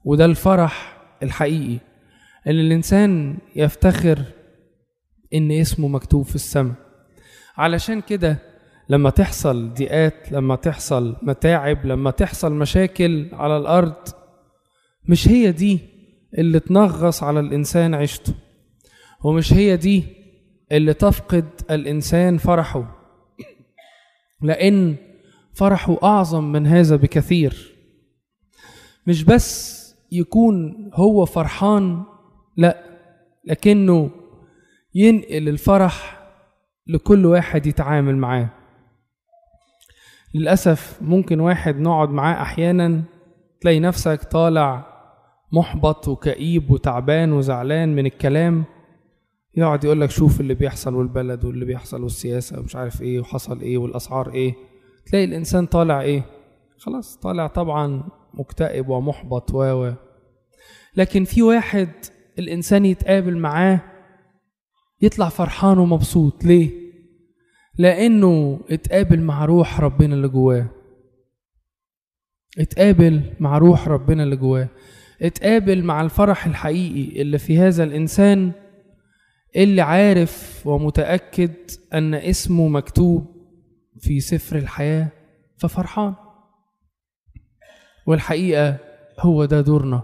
وده الفرح الحقيقي ان الانسان يفتخر ان اسمه مكتوب في السماء علشان كده لما تحصل ضيقات لما تحصل متاعب لما تحصل مشاكل على الارض مش هي دي اللي تنغص على الانسان عيشته ومش هي دي اللي تفقد الانسان فرحه لان فرحه اعظم من هذا بكثير مش بس يكون هو فرحان لا لكنه ينقل الفرح لكل واحد يتعامل معاه للأسف ممكن واحد نقعد معاه أحيانا تلاقي نفسك طالع محبط وكئيب وتعبان وزعلان من الكلام يقعد يقول لك شوف اللي بيحصل والبلد واللي بيحصل والسياسة ومش عارف ايه وحصل ايه والأسعار ايه تلاقي الإنسان طالع ايه خلاص طالع طبعا مكتئب ومحبط و لكن في واحد الإنسان يتقابل معاه يطلع فرحان ومبسوط ليه؟ لأنه اتقابل مع روح ربنا اللي جواه اتقابل مع روح ربنا اللي جواه اتقابل مع الفرح الحقيقي اللي في هذا الإنسان اللي عارف ومتأكد أن اسمه مكتوب في سفر الحياة ففرحان والحقيقة هو ده دورنا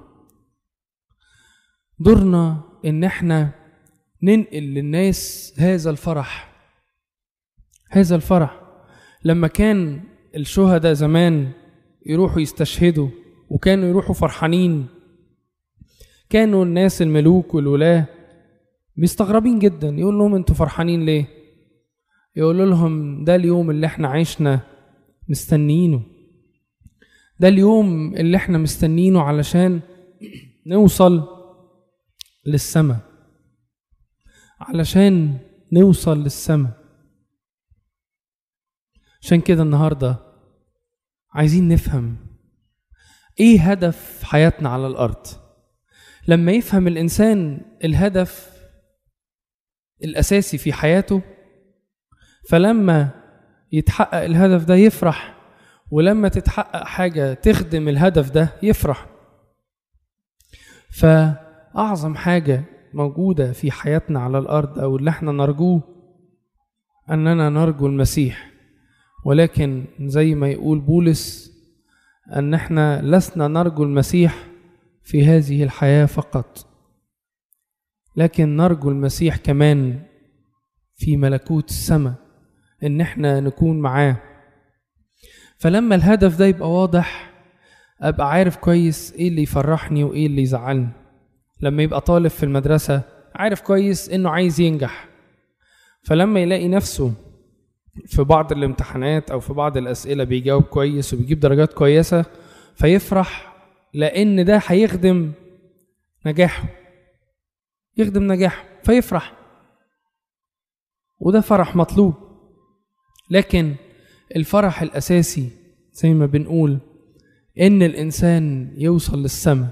دورنا ان احنا ننقل للناس هذا الفرح هذا الفرح لما كان الشهداء زمان يروحوا يستشهدوا وكانوا يروحوا فرحانين كانوا الناس الملوك والولاة مستغربين جدا يقول لهم انتوا فرحانين ليه يقولوا لهم ده اليوم اللي احنا عشنا مستنيينه ده اليوم اللي احنا مستنيينه علشان نوصل للسماء علشان نوصل للسماء عشان كده النهارده عايزين نفهم ايه هدف حياتنا على الارض لما يفهم الانسان الهدف الاساسي في حياته فلما يتحقق الهدف ده يفرح ولما تتحقق حاجه تخدم الهدف ده يفرح فاعظم حاجه موجوده في حياتنا على الارض او اللي احنا نرجوه اننا نرجو المسيح ولكن زي ما يقول بولس ان احنا لسنا نرجو المسيح في هذه الحياه فقط لكن نرجو المسيح كمان في ملكوت السماء ان احنا نكون معاه فلما الهدف ده يبقى واضح ابقى عارف كويس ايه اللي يفرحني وايه اللي يزعلني لما يبقى طالب في المدرسة عارف كويس انه عايز ينجح فلما يلاقي نفسه في بعض الامتحانات او في بعض الاسئلة بيجاوب كويس وبيجيب درجات كويسة فيفرح لان ده هيخدم نجاحه يخدم نجاحه فيفرح وده فرح مطلوب لكن الفرح الاساسي زي ما بنقول ان الانسان يوصل للسماء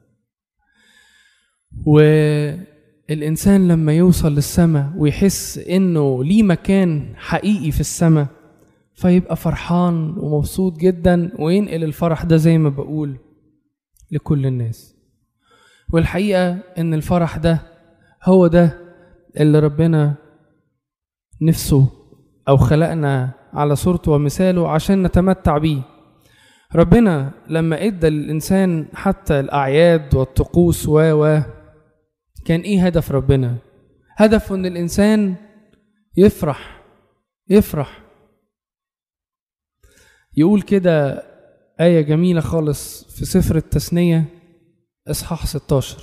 والإنسان لما يوصل للسماء ويحس إنه ليه مكان حقيقي في السماء فيبقى فرحان ومبسوط جدا وينقل الفرح ده زي ما بقول لكل الناس والحقيقة إن الفرح ده هو ده اللي ربنا نفسه أو خلقنا على صورته ومثاله عشان نتمتع بيه ربنا لما ادى للانسان حتى الاعياد والطقوس و و كان ايه هدف ربنا هدفه ان الانسان يفرح يفرح يقول كده آية جميلة خالص في سفر التثنية إصحاح 16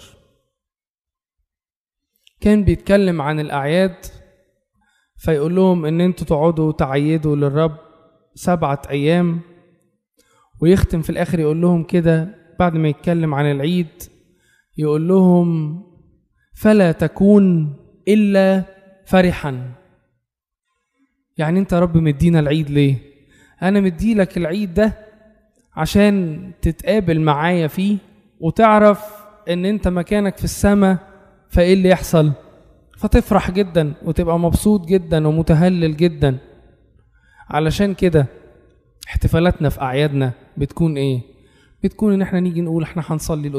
كان بيتكلم عن الأعياد فيقول لهم إن أنتوا تقعدوا تعيدوا للرب سبعة أيام ويختم في الآخر يقول لهم كده بعد ما يتكلم عن العيد يقول لهم فلا تكون إلا فرحا يعني أنت يا رب مدينا العيد ليه؟ أنا مديلك العيد ده عشان تتقابل معايا فيه وتعرف إن أنت مكانك في السماء فإيه اللي يحصل؟ فتفرح جدا وتبقى مبسوط جدا ومتهلل جدا علشان كده احتفالاتنا في أعيادنا بتكون إيه؟ بتكون إن إحنا نيجي نقول إحنا هنصلي